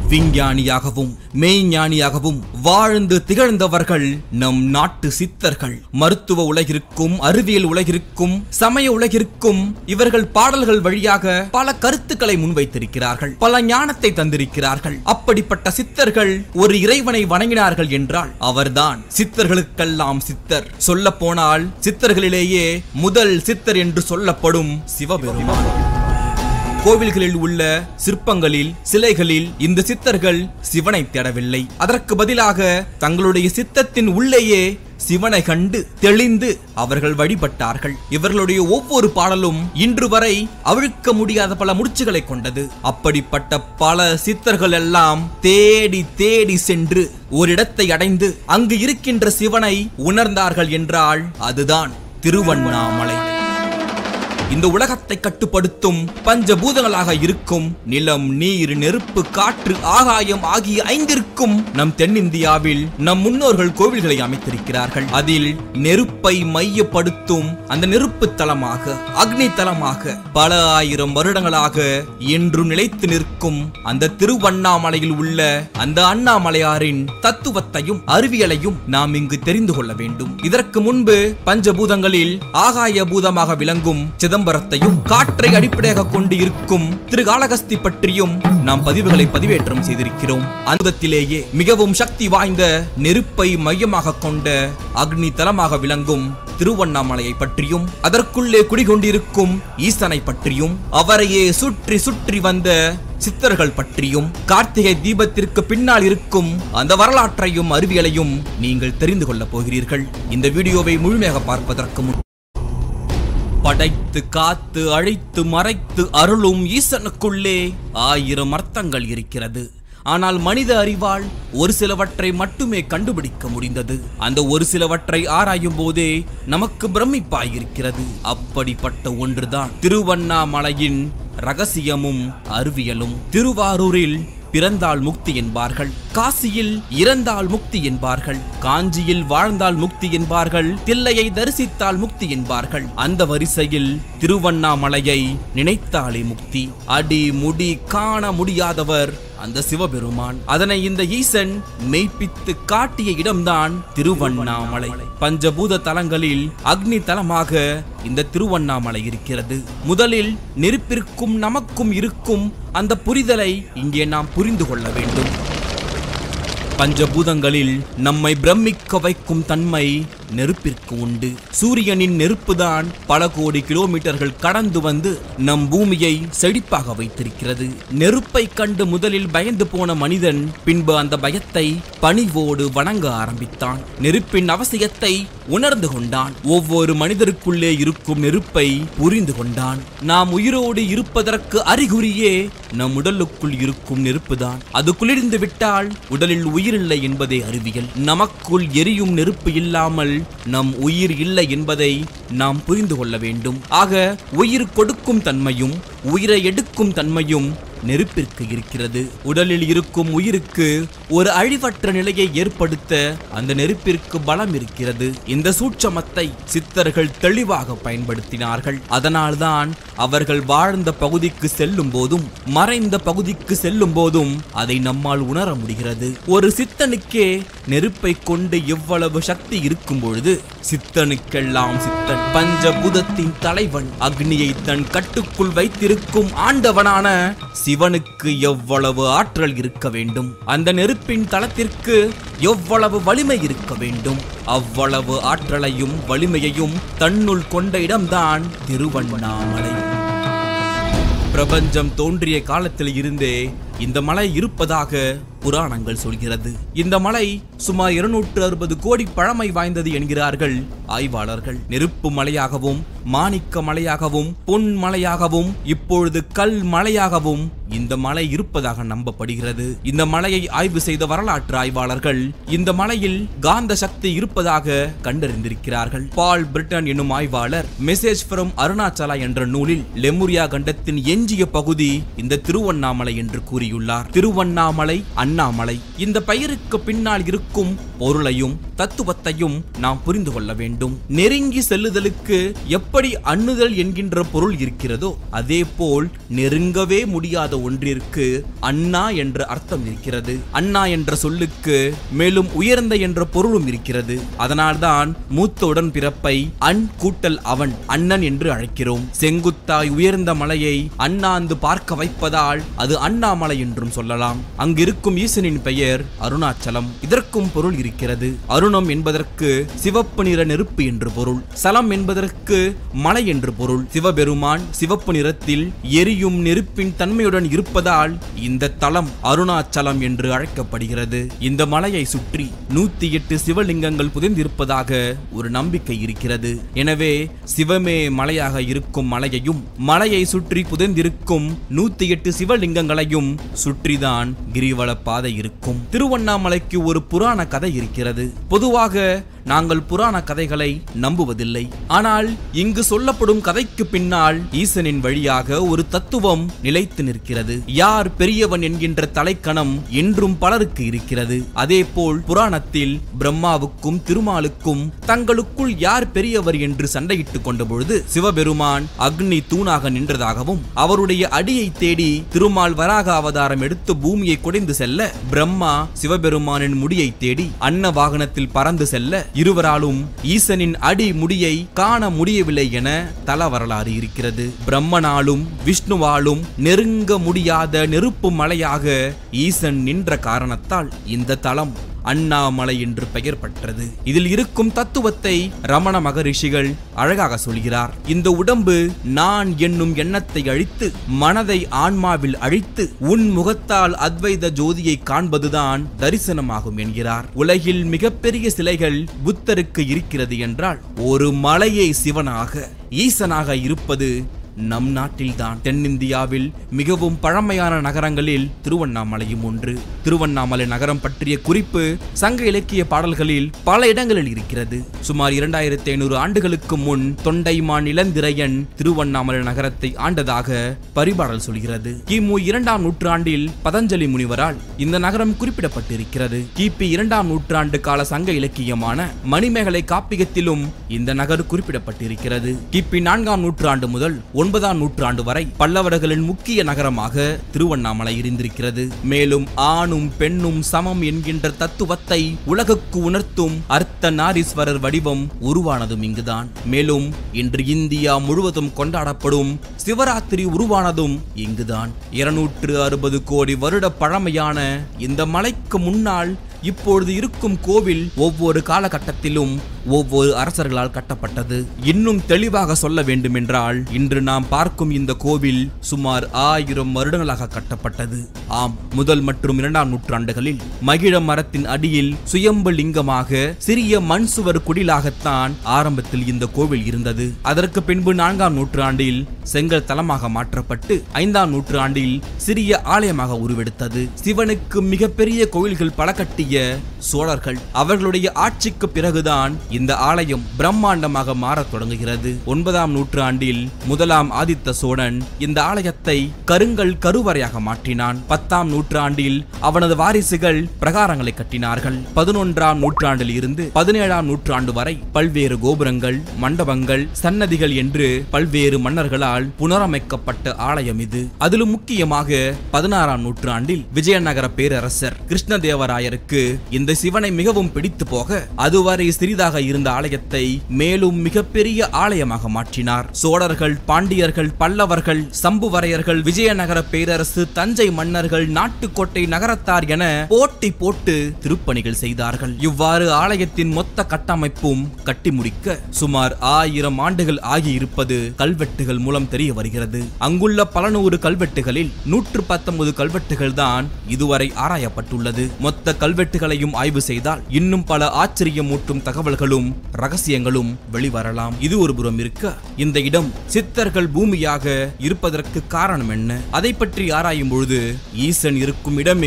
விஞ்ஞானியாகவும் மெய்ஞானியாகவும் வாழ்ந்து திகழ்ந்தவர்கள் நம் நாட்டு சித்தர்கள் மருத்துவ உலகிற்கும் அறிவியல் உலகிற்கும் சமய உலகிற்கும் இவர்கள் பாடல்கள் வழியாக பல கருத்துக்களை முன்வைத்திருக்கிறார்கள் பல ஞானத்தை தந்திருக்கிறார்கள் அப்படிப்பட்ட சித்தர்கள் ஒரு இறைவனை வணங்கினார்கள் என்றால் அவர்தான் சித்தர்களுக்கெல்லாம் சித்தர் சொல்ல போனால் சித்தர்களிலேயே முதல் சித்தர் என்று சொல்லப்படும் சிவபெருமான் கோவில்களில் உள்ள சிற்பங்களில் சிலைகளில் இந்த சித்தர்கள் சிவனை தேடவில்லை அதற்கு பதிலாக தங்களுடைய சித்தத்தின் உள்ளேயே சிவனை கண்டு தெளிந்து அவர்கள் வழிபட்டார்கள் இவர்களுடைய ஒவ்வொரு பாடலும் இன்று வரை அவிழ்க்க முடியாத பல முடிச்சுகளை கொண்டது அப்படிப்பட்ட பல சித்தர்கள் எல்லாம் தேடி தேடி சென்று ஒரு இடத்தை அடைந்து அங்கு இருக்கின்ற சிவனை உணர்ந்தார்கள் என்றால் அதுதான் திருவண்ணாமலை இந்த உலகத்தை கட்டுப்படுத்தும் பஞ்சபூதங்களாக இருக்கும் நிலம் நீர் நெருப்பு காற்று ஆகாயம் ஆகிய ஐந்திற்கும் நம் தென்னிந்தியாவில் நம் முன்னோர்கள் கோவில்களை அமைத்திருக்கிறார்கள் அதில் நெருப்பை மையப்படுத்தும் அந்த நெருப்பு தலமாக அக்னி தலமாக பல ஆயிரம் வருடங்களாக என்றும் நிலைத்து நிற்கும் அந்த திருவண்ணாமலையில் உள்ள அந்த அண்ணாமலையாரின் தத்துவத்தையும் அறிவியலையும் நாம் இங்கு தெரிந்து கொள்ள வேண்டும் இதற்கு முன்பு பஞ்சபூதங்களில் ஆகாய பூதமாக விளங்கும் சிதம்பரத்தையும் காற்றை அடிப்படையாக கொண்டு இருக்கும் திருகாளகஸ்தி பற்றியும் நாம் பதிவுகளை பதிவேற்றம் செய்திருக்கிறோம் அனுபவத்திலேயே மிகவும் சக்தி வாய்ந்த நெருப்பை மையமாக கொண்ட அக்னி தலமாக விளங்கும் திருவண்ணாமலையை பற்றியும் அதற்குள்ளே குடிகொண்டிருக்கும் ஈசனை பற்றியும் அவரையே சுற்றி சுற்றி வந்த சித்தர்கள் பற்றியும் கார்த்திகை தீபத்திற்கு பின்னால் இருக்கும் அந்த வரலாற்றையும் அறிவியலையும் நீங்கள் தெரிந்து கொள்ளப் போகிறீர்கள் இந்த வீடியோவை முழுமையாக பார்ப்பதற்கு முன் படைத்து காத்து அழைத்து மறைத்து அருளும் ஈசனுக்குள்ளே ஆயிரம் அர்த்தங்கள் இருக்கிறது ஆனால் மனித அறிவால் ஒரு சிலவற்றை மட்டுமே கண்டுபிடிக்க முடிந்தது அந்த ஒரு சிலவற்றை ஆராயும் போதே நமக்கு பிரமிப்பாயிருக்கிறது அப்படிப்பட்ட ஒன்றுதான் திருவண்ணாமலையின் ரகசியமும் அறிவியலும் திருவாரூரில் பிறந்தால் முக்தி என்பார்கள் காசியில் இறந்தால் முக்தி என்பார்கள் காஞ்சியில் வாழ்ந்தால் முக்தி என்பார்கள் தில்லையை தரிசித்தால் முக்தி என்பார்கள் அந்த வரிசையில் திருவண்ணாமலையை நினைத்தாலே முக்தி அடி முடி காண முடியாதவர் அந்த சிவபெருமான் அதனை இந்த ஈசன் மெய்ப்பித்து காட்டிய இடம்தான் திருவண்ணாமலை பஞ்சபூத தலங்களில் அக்னி தலமாக இந்த திருவண்ணாமலை இருக்கிறது முதலில் நெருப்பிற்கும் நமக்கும் இருக்கும் அந்த புரிதலை இங்கே நாம் புரிந்து கொள்ள வேண்டும் பஞ்சபூதங்களில் நம்மை பிரமிக்க வைக்கும் தன்மை நெருப்பிற்கு உண்டு சூரியனின் நெருப்புதான் பல கோடி கிலோமீட்டர்கள் கடந்து வந்து நம் பூமியை செழிப்பாக வைத்திருக்கிறது நெருப்பை கண்டு முதலில் பயந்து போன மனிதன் பின்பு அந்த பயத்தை பணிவோடு வணங்க ஆரம்பித்தான் நெருப்பின் அவசியத்தை உணர்ந்து கொண்டான் ஒவ்வொரு மனிதருக்குள்ளே இருக்கும் நெருப்பை புரிந்து கொண்டான் நாம் உயிரோடு இருப்பதற்கு அறிகுறியே நம் உடலுக்குள் இருக்கும் நெருப்புதான் அது குளிர்ந்து விட்டால் உடலில் உயிரில்லை என்பதே அறிவியல் நமக்குள் எரியும் நெருப்பு இல்லாமல் நம் உயிர் இல்லை என்பதை நாம் புரிந்து கொள்ள வேண்டும் ஆக உயிர் கொடுக்கும் தன்மையும் உயிரை எடுக்கும் தன்மையும் நெருப்பிற்கு இருக்கிறது உடலில் இருக்கும் உயிருக்கு ஒரு அழிவற்ற நிலையை ஏற்படுத்த அந்த நெருப்பிற்கு பலம் இருக்கிறது இந்த சூட்சமத்தை சித்தர்கள் தெளிவாக பயன்படுத்தினார்கள் அதனால்தான் அவர்கள் வாழ்ந்த பகுதிக்கு செல்லும் போதும் மறைந்த பகுதிக்கு செல்லும் போதும் அதை நம்மால் உணர முடிகிறது ஒரு சித்தனுக்கே நெருப்பை கொண்டு எவ்வளவு சக்தி இருக்கும் பொழுது சித்தனுக்கெல்லாம் சித்தன் பஞ்சபூதத்தின் தலைவன் அக்னியை தன் கட்டுக்குள் வைத்திருக்கும் ஆண்டவனான சிவனுக்கு எவ்வளவு ஆற்றல் இருக்க வேண்டும் அந்த நெருப்பின் தளத்திற்கு எவ்வளவு வலிமை இருக்க வேண்டும் அவ்வளவு ஆற்றலையும் வலிமையையும் தன்னுள் கொண்ட இடம்தான் திருவண்ணாமலை பிரபஞ்சம் தோன்றிய காலத்தில் இருந்தே இந்த மலை இருப்பதாக புராணங்கள் சொல்கிறது இந்த மலை சுமார் இருநூற்று அறுபது கோடி பழமை வாய்ந்தது என்கிறார்கள் ஆய்வாளர்கள் நெருப்பு மலையாகவும் மாணிக்க மலையாகவும் பொன் மலையாகவும் இப்பொழுது கல் மலையாகவும் இந்த மலை இருப்பதாக நம்பப்படுகிறது இந்த மலையை ஆய்வு செய்த வரலாற்று ஆய்வாளர்கள் இந்த மலையில் காந்த சக்தி இருப்பதாக கண்டறிந்திருக்கிறார்கள் பால் பிரிட்டன் என்னும் ஆய்வாளர் மெசேஜ் ஃப்ரம் அருணாச்சலா என்ற நூலில் லெமுரியா கண்டத்தின் எஞ்சிய பகுதி இந்த திருவண்ணாமலை என்று கூறி கூறியுள்ளார் திருவண்ணாமலை அண்ணாமலை இந்த பெயருக்கு பின்னால் இருக்கும் பொருளையும் தத்துவத்தையும் நாம் புரிந்து கொள்ள வேண்டும் நெருங்கி செல்லுதலுக்கு எப்படி அண்ணுதல் என்கின்ற பொருள் இருக்கிறதோ அதே போல் நெருங்கவே முடியாத ஒன்றிற்கு அண்ணா என்ற அர்த்தம் இருக்கிறது அண்ணா என்ற சொல்லுக்கு மேலும் உயர்ந்த என்ற பொருளும் இருக்கிறது அதனால்தான் மூத்த உடன்பிறப்பை அன் கூட்டல் அவன் அண்ணன் என்று அழைக்கிறோம் செங்குத்தாய் உயர்ந்த மலையை அண்ணாந்து பார்க்க வைப்பதால் அது அண்ணாமலை என்றும் சொல்லலாம் அங்கிருக்கும் ஈசனின் பெயர் அருணாச்சலம் இதற்கும் பொருள் இருக்கிறது அருணம் என்பதற்கு சிவப்பு நிற நெருப்பு என்று பொருள் சலம் என்பதற்கு மலை என்று பொருள் சிவபெருமான் சிவப்பு நிறத்தில் எரியும் நெருப்பின் தன்மையுடன் இருப்பதால் இந்த தலம் அருணாச்சலம் என்று அழைக்கப்படுகிறது இந்த மலையை சுற்றி நூத்தி எட்டு சிவலிங்கங்கள் புதைந்திருப்பதாக ஒரு நம்பிக்கை இருக்கிறது எனவே சிவமே மலையாக இருக்கும் மலையையும் மலையை சுற்றி புதைந்திருக்கும் நூத்தி எட்டு சிவலிங்கங்களையும் சுற்றிதான் கிரிவல பாதை இருக்கும் திருவண்ணாமலைக்கு ஒரு புராண கதை இருக்கிறது பொதுவாக நாங்கள் புராண கதைகளை நம்புவதில்லை ஆனால் இங்கு சொல்லப்படும் கதைக்கு பின்னால் ஈசனின் வழியாக ஒரு தத்துவம் நிலைத்து நிற்கிறது யார் பெரியவன் என்கின்ற தலைக்கணம் இன்றும் பலருக்கு இருக்கிறது அதேபோல் புராணத்தில் பிரம்மாவுக்கும் திருமாலுக்கும் தங்களுக்குள் யார் பெரியவர் என்று சண்டையிட்டுக் கொண்ட பொழுது சிவபெருமான் அக்னி தூணாக நின்றதாகவும் அவருடைய அடியை தேடி திருமால் வராக அவதாரம் எடுத்து பூமியை குடைந்து செல்ல பிரம்மா சிவபெருமானின் முடியை தேடி அன்ன வாகனத்தில் பறந்து செல்ல இருவராலும் ஈசனின் அடி முடியை காண முடியவில்லை என தல வரலாறு இருக்கிறது பிரம்மனாலும் விஷ்ணுவாலும் நெருங்க முடியாத நெருப்பு மலையாக ஈசன் நின்ற காரணத்தால் இந்த தலம் அண்ணாமலை என்று பெயர் பெற்றது இதில் இருக்கும் தத்துவத்தை ரமண மகரிஷிகள் அழகாக சொல்கிறார் இந்த உடம்பு நான் என்னும் எண்ணத்தை அழித்து மனதை ஆன்மாவில் அழித்து உன் முகத்தால் அத்வைத ஜோதியை காண்பதுதான் தரிசனமாகும் என்கிறார் உலகில் மிகப்பெரிய சிலைகள் புத்தருக்கு இருக்கிறது என்றால் ஒரு மலையை சிவனாக ஈசனாக இருப்பது நம் நாட்டில்தான் தென்னிந்தியாவில் மிகவும் பழமையான நகரங்களில் திருவண்ணாமலையும் ஒன்று திருவண்ணாமலை நகரம் பற்றிய குறிப்பு சங்க இலக்கிய பாடல்களில் பல இடங்களில் இருக்கிறது சுமார் இரண்டாயிரத்தி ஐநூறு ஆண்டுகளுக்கு முன் தொண்டைமான் இளந்திரையன் திருவண்ணாமலை நகரத்தை ஆண்டதாக பரிபாடல் சொல்கிறது கிமு இரண்டாம் நூற்றாண்டில் பதஞ்சலி முனிவரால் இந்த நகரம் குறிப்பிடப்பட்டிருக்கிறது கிபி இரண்டாம் நூற்றாண்டு கால சங்க இலக்கியமான மணிமேகலை காப்பியத்திலும் இந்த நகர் குறிப்பிடப்பட்டிருக்கிறது கிபி நான்காம் நூற்றாண்டு முதல் ஒன்பதாம் நூற்றாண்டு வரை பல்லவர்களின் முக்கிய நகரமாக திருவண்ணாமலை இருந்திருக்கிறது மேலும் ஆணும் பெண்ணும் சமம் என்கின்ற தத்துவத்தை உலகுக்கு உணர்த்தும் அர்த்த நாரீஸ்வரர் வடிவம் உருவானதும் இங்குதான் மேலும் இன்று இந்தியா முழுவதும் கொண்டாடப்படும் சிவராத்திரி உருவானதும் இங்குதான் இருநூற்று அறுபது கோடி வருட பழமையான இந்த மலைக்கு முன்னால் இப்பொழுது இருக்கும் கோவில் ஒவ்வொரு காலகட்டத்திலும் ஒவ்வொரு அரசர்களால் கட்டப்பட்டது இன்னும் தெளிவாக சொல்ல வேண்டுமென்றால் இன்று நாம் பார்க்கும் இந்த கோவில் சுமார் ஆயிரம் வருடங்களாக கட்டப்பட்டது ஆம் முதல் மற்றும் இரண்டாம் நூற்றாண்டுகளில் மகிழ மரத்தின் அடியில் சுயம்பு லிங்கமாக சிறிய மண் சுவர் குடிலாகத்தான் ஆரம்பத்தில் இந்த கோவில் இருந்தது அதற்கு பின்பு நான்காம் நூற்றாண்டில் செங்கல் தலமாக மாற்றப்பட்டு ஐந்தாம் நூற்றாண்டில் சிறிய ஆலயமாக உருவெடுத்தது சிவனுக்கு மிகப்பெரிய கோவில்கள் பல கட்டிய சோழர்கள் அவர்களுடைய ஆட்சிக்கு பிறகுதான் இந்த ஆலயம் பிரம்மாண்டமாக மாறத் தொடங்குகிறது ஒன்பதாம் நூற்றாண்டில் முதலாம் ஆதித்த சோழன் இந்த ஆலயத்தை கருங்கல் கருவறையாக மாற்றினான் பத்தாம் நூற்றாண்டில் அவனது வாரிசுகள் பிரகாரங்களை கட்டினார்கள் பதினொன்றாம் நூற்றாண்டில் இருந்து பதினேழாம் நூற்றாண்டு வரை பல்வேறு கோபுரங்கள் மண்டபங்கள் சன்னதிகள் என்று பல்வேறு மன்னர்களால் புனரமைக்கப்பட்ட ஆலயம் இது அதிலும் முக்கியமாக பதினாறாம் நூற்றாண்டில் விஜயநகர பேரரசர் கிருஷ்ணதேவராயருக்கு இந்த சிவனை மிகவும் பிடித்து போக அதுவரை சிறிதாக இருந்த ஆலயத்தை மேலும் மிகப்பெரிய ஆலயமாக மாற்றினார் சோழர்கள் பாண்டியர்கள் பல்லவர்கள் சம்புவரையர்கள் விஜயநகர பேரரசு தஞ்சை மன்னர்கள் நாட்டுக்கோட்டை நகரத்தார் என போட்டி போட்டு திருப்பணிகள் செய்தார்கள் இவ்வாறு ஆலயத்தின் மொத்த கட்டமைப்பும் கட்டி முடிக்க சுமார் ஆயிரம் ஆண்டுகள் ஆகியிருப்பது கல்வெட்டுகள் மூலம் தெரிய வருகிறது அங்குள்ள பல நூறு கல்வெட்டுகளில் நூற்று பத்தொன்பது கல்வெட்டுகள் தான் இதுவரை ஆராயப்பட்டுள்ளது மொத்த கல்வெட்டுகளையும் ஆய்வு செய்தால் இன்னும் பல ஆச்சரியமூட்டும் தகவல்களும் ரகசியங்களும் வெளிவரலாம் இது ஒரு புறம் இருக்க இந்த இடம் சித்தர்கள் பூமியாக இருப்பதற்கு காரணம் என்ன அதை பற்றி ஆராயும் பொழுது ஈசன் இருக்கும் இடமே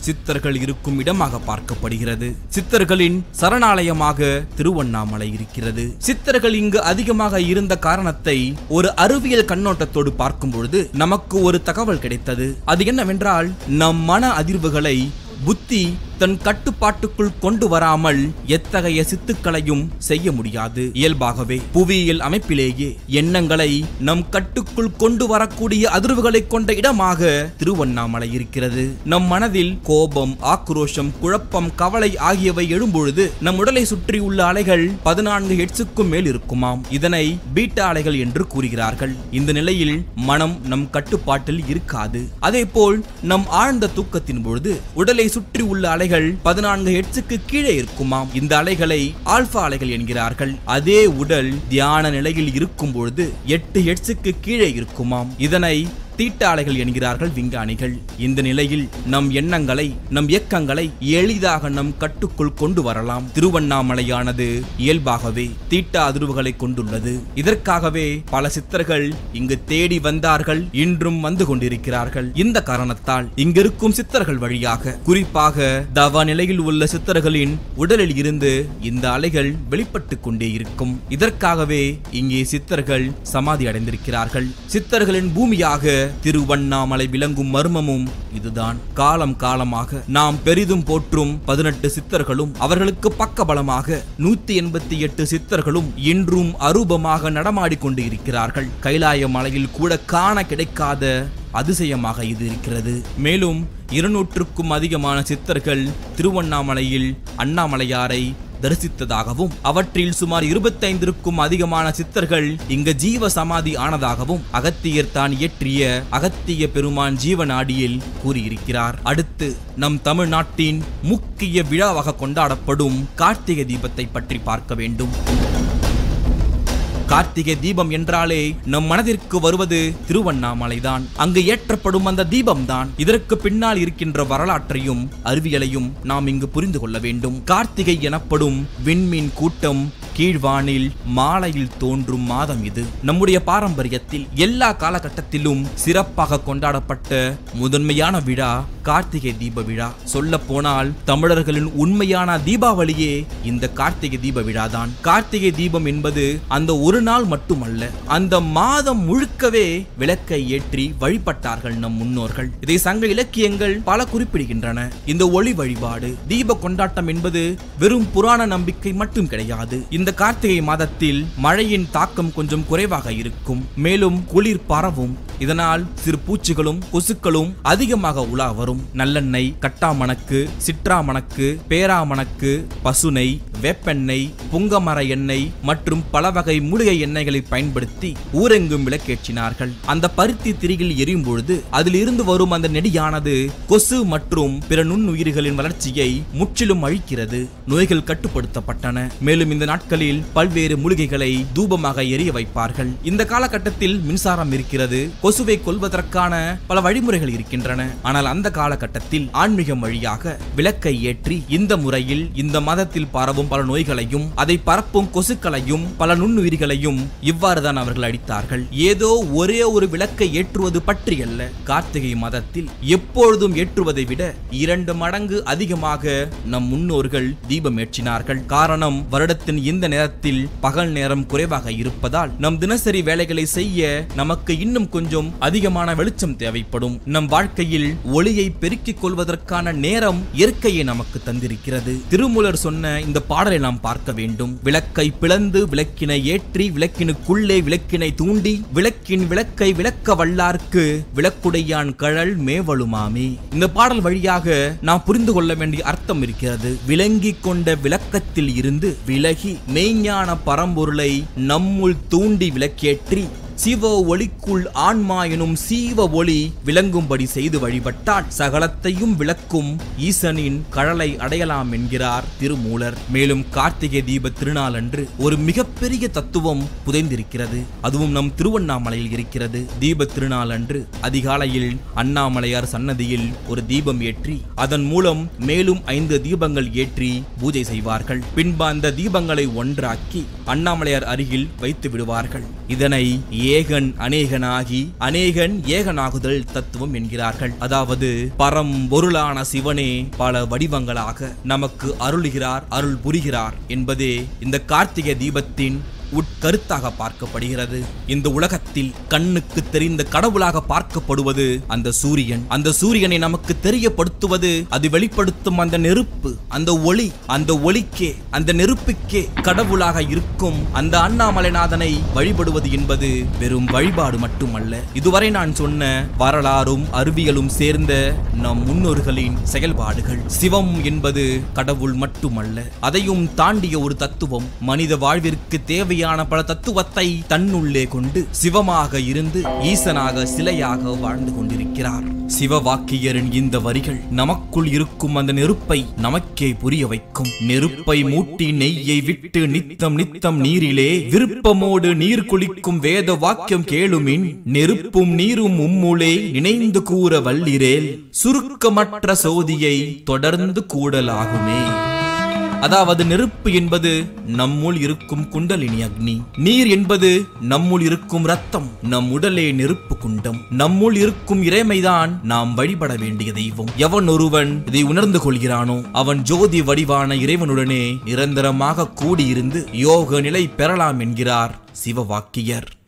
சித்தர்கள் இருக்கும் இடமாக பார்க்கப்படுகிறது சித்தர்களின் சரணாலயமாக திருவண்ணாமலை இருக்கிறது சித்தர்கள் இங்கு அதிகமாக இருந்த காரணத்தை ஒரு அறிவியல் கண்ணோட்டத்தோடு பார்க்கும் பொழுது நமக்கு ஒரு தகவல் கிடைத்தது அது என்னவென்றால் நம் மன அதிர்வுகளை புத்தி தன் கட்டுப்பாட்டுக்குள் கொண்டு வராமல் எத்தகைய சித்துக்களையும் செய்ய முடியாது இயல்பாகவே புவியியல் அமைப்பிலேயே எண்ணங்களை நம் கட்டுக்குள் கொண்டு வரக்கூடிய அதிர்வுகளை கொண்ட இடமாக திருவண்ணாமலை இருக்கிறது நம் மனதில் கோபம் ஆக்ரோஷம் குழப்பம் கவலை ஆகியவை எழும்பொழுது நம் உடலை சுற்றியுள்ள அலைகள் பதினான்கு ஹெட்ஸுக்கும் மேல் இருக்குமாம் இதனை பீட்டா அலைகள் என்று கூறுகிறார்கள் இந்த நிலையில் மனம் நம் கட்டுப்பாட்டில் இருக்காது அதேபோல் நம் ஆழ்ந்த தூக்கத்தின் பொழுது உடலை சுற்றி உள்ள அலைகள் பதினான்கு ஹெட்ஸுக்கு கீழே இருக்குமாம் இந்த அலைகளை ஆல்பா அலைகள் என்கிறார்கள் அதே உடல் தியான நிலையில் இருக்கும் பொழுது எட்டு ஹெட்ஸுக்கு கீழே இருக்குமாம் இதனை தீட்ட அலைகள் என்கிறார்கள் விஞ்ஞானிகள் இந்த நிலையில் நம் எண்ணங்களை நம் இயக்கங்களை எளிதாக நம் கட்டுக்குள் கொண்டு வரலாம் திருவண்ணாமலையானது இயல்பாகவே தீட்ட அதிர்வுகளை கொண்டுள்ளது இதற்காகவே பல சித்தர்கள் இங்கு தேடி வந்தார்கள் இன்றும் வந்து கொண்டிருக்கிறார்கள் இந்த காரணத்தால் இங்கிருக்கும் சித்தர்கள் வழியாக குறிப்பாக தவ நிலையில் உள்ள சித்தர்களின் உடலில் இருந்து இந்த அலைகள் வெளிப்பட்டுக் கொண்டே இருக்கும் இதற்காகவே இங்கே சித்தர்கள் சமாதி அடைந்திருக்கிறார்கள் சித்தர்களின் பூமியாக திருவண்ணாமலை விளங்கும் மர்மமும் இதுதான் காலம் காலமாக நாம் பெரிதும் போற்றும் பதினெட்டு சித்தர்களும் அவர்களுக்கு பக்கபலமாக நூத்தி எண்பத்தி எட்டு சித்தர்களும் இன்றும் அரூபமாக நடமாடிக் கொண்டு இருக்கிறார்கள் கைலாய மலையில் கூட காண கிடைக்காத அதிசயமாக இது இருக்கிறது மேலும் இருநூற்றுக்கும் அதிகமான சித்தர்கள் திருவண்ணாமலையில் அண்ணாமலையாரை தரிசித்ததாகவும் அவற்றில் சுமார் இருபத்தைந்திற்கும் அதிகமான சித்தர்கள் இங்கு ஜீவ சமாதி ஆனதாகவும் அகத்தியர் தான் இயற்றிய அகத்திய பெருமான் ஜீவநாடியில் கூறியிருக்கிறார் அடுத்து நம் தமிழ்நாட்டின் முக்கிய விழாவாக கொண்டாடப்படும் கார்த்திகை தீபத்தை பற்றி பார்க்க வேண்டும் கார்த்திகை தீபம் என்றாலே நம் மனதிற்கு வருவது திருவண்ணாமலைதான் அங்கு ஏற்றப்படும் அந்த தீபம்தான் இதற்கு பின்னால் இருக்கின்ற வரலாற்றையும் அறிவியலையும் நாம் இங்கு புரிந்து கொள்ள வேண்டும் கார்த்திகை எனப்படும் விண்மீன் கூட்டம் கீழ்வானில் மாலையில் தோன்றும் மாதம் இது நம்முடைய பாரம்பரியத்தில் எல்லா காலகட்டத்திலும் சிறப்பாக கொண்டாடப்பட்ட முதன்மையான விழா கார்த்திகை தீப விழா சொல்ல போனால் தமிழர்களின் உண்மையான தீபாவளியே இந்த கார்த்திகை தீப விழாதான் கார்த்திகை தீபம் என்பது அந்த ஒரு நாள் மட்டுமல்ல அந்த மாதம் முழுக்கவே விளக்கை ஏற்றி வழிபட்டார்கள் நம் முன்னோர்கள் இதை சங்க இலக்கியங்கள் பல குறிப்பிடுகின்றன இந்த ஒளி வழிபாடு தீப கொண்டாட்டம் என்பது வெறும் புராண நம்பிக்கை மட்டும் கிடையாது இந்த கார்த்திகை மாதத்தில் மழையின் தாக்கம் கொஞ்சம் குறைவாக இருக்கும் மேலும் குளிர் பரவும் இதனால் சிறு பூச்சிகளும் கொசுக்களும் அதிகமாக உலா வரும் நல்லெண்ணெய் கட்டாமணக்கு சிற்றாமணக்கு பேராமணக்கு பசுனை வேப்பெண்ணெய் புங்கமர எண்ணெய் மற்றும் பல வகை மூலிகை எண்ணெய்களை பயன்படுத்தி ஊரெங்கும் விளக்கேற்றினார்கள் அந்த பருத்தி திரியில் எரியும் பொழுது அதில் இருந்து வரும் அந்த நெடியானது கொசு மற்றும் பிற நுண்ணுயிர்களின் வளர்ச்சியை முற்றிலும் அழிக்கிறது நோய்கள் கட்டுப்படுத்தப்பட்டன மேலும் இந்த நாட்களில் பல்வேறு மூலிகைகளை தூபமாக எரிய வைப்பார்கள் இந்த காலகட்டத்தில் மின்சாரம் இருக்கிறது கொசுவை கொல்வதற்கான பல வழிமுறைகள் இருக்கின்றன ஆனால் அந்த காலகட்டத்தில் ஆன்மீகம் வழியாக விளக்கை ஏற்றி இந்த முறையில் இந்த மதத்தில் பரவும் பல நோய்களையும் அதை பரப்பும் கொசுக்களையும் பல நுண்ணுயிர்களையும் இவ்வாறுதான் அவர்கள் அடித்தார்கள் ஏதோ ஒரே ஒரு விளக்கை ஏற்றுவது பற்றியல்ல கார்த்திகை மதத்தில் எப்பொழுதும் ஏற்றுவதை விட இரண்டு மடங்கு அதிகமாக நம் முன்னோர்கள் தீபம் ஏற்றினார்கள் காரணம் வருடத்தின் இந்த நேரத்தில் பகல் நேரம் குறைவாக இருப்பதால் நம் தினசரி வேலைகளை செய்ய நமக்கு இன்னும் கொஞ்சம் அதிகமான வெளிச்சம் தேவைப்படும் நம் வாழ்க்கையில் ஒளியை பெருக்கிக் கொள்வதற்கான நேரம் இயற்கையை நமக்கு தந்திருக்கிறது திருமூலர் சொன்ன இந்த பாடலை நாம் பார்க்க வேண்டும் விளக்கை பிளந்து விளக்கினை ஏற்றி விளக்கினுக்குள்ளே விளக்கினை தூண்டி விளக்கின் விளக்கை விளக்க வல்லார்க்கு விளக்குடையான் கழல் மேவலுமாமே இந்த பாடல் வழியாக நாம் புரிந்து கொள்ள வேண்டிய அர்த்தம் இருக்கிறது விளங்கிக் கொண்ட விளக்கத்தில் இருந்து விலகி மெய்ஞான பரம்பொருளை நம்முள் தூண்டி விளக்கேற்றி சிவ ஒளிக்குள் ஆன்மா எனும் சீவ ஒளி விளங்கும்படி செய்து வழிபட்டால் சகலத்தையும் விளக்கும் ஈசனின் கழலை அடையலாம் என்கிறார் திருமூலர் மேலும் கார்த்திகை தீப திருநாள் அன்று ஒரு மிகப்பெரிய தத்துவம் புதைந்திருக்கிறது அதுவும் நம் திருவண்ணாமலையில் இருக்கிறது தீப திருநாள் அன்று அதிகாலையில் அண்ணாமலையார் சன்னதியில் ஒரு தீபம் ஏற்றி அதன் மூலம் மேலும் ஐந்து தீபங்கள் ஏற்றி பூஜை செய்வார்கள் பின்பு அந்த தீபங்களை ஒன்றாக்கி அண்ணாமலையார் அருகில் வைத்து விடுவார்கள் இதனை ஏகன் அநேகனாகி அநேகன் ஏகனாகுதல் தத்துவம் என்கிறார்கள் அதாவது பரம்பொருளான சிவனே பல வடிவங்களாக நமக்கு அருளுகிறார் அருள் புரிகிறார் என்பதே இந்த கார்த்திகை தீபத்தின் உட்கருத்தாக பார்க்கப்படுகிறது இந்த உலகத்தில் கண்ணுக்கு தெரிந்த கடவுளாக பார்க்கப்படுவது அந்த சூரியன் அந்த சூரியனை நமக்கு தெரியப்படுத்துவது அது வெளிப்படுத்தும் அந்த நெருப்பு அந்த ஒளி அந்த ஒளிக்கே அந்த நெருப்புக்கே கடவுளாக இருக்கும் அந்த அண்ணாமலைநாதனை வழிபடுவது என்பது வெறும் வழிபாடு மட்டுமல்ல இதுவரை நான் சொன்ன வரலாறும் அறிவியலும் சேர்ந்த நம் முன்னோர்களின் செயல்பாடுகள் சிவம் என்பது கடவுள் மட்டுமல்ல அதையும் தாண்டிய ஒரு தத்துவம் மனித வாழ்விற்கு தேவையான பல தத்துவத்தை தன்னுள்ளே கொண்டு சிவமாக இருந்து ஈசனாக சிலையாக வாழ்ந்து கொண்டிருக்கிறார் சிவவாக்கியரின் இந்த வரிகள் நமக்குள் இருக்கும் அந்த நெருப்பை நமக்கே புரிய வைக்கும் நெருப்பை மூட்டி நெய்யை விட்டு நித்தம் நித்தம் நீரிலே விருப்பமோடு நீர் குளிக்கும் வேத வாக்கியம் கேளுமின் நெருப்பும் நீரும் உம்முளே நினைந்து கூற வல்லிரேல் சுருக்கமற்ற சோதியை தொடர்ந்து கூடலாகுமே அதாவது நெருப்பு என்பது நம்முள் இருக்கும் குண்டலினி அக்னி நீர் என்பது நம்முள் இருக்கும் ரத்தம் நம் உடலே நெருப்பு குண்டம் நம்முள் இருக்கும் இறைமைதான் நாம் வழிபட வேண்டிய தெய்வம் எவன் ஒருவன் இதை உணர்ந்து கொள்கிறானோ அவன் ஜோதி வடிவான இறைவனுடனே நிரந்தரமாக கூடியிருந்து யோக நிலை பெறலாம் என்கிறார் சிவவாக்கியர்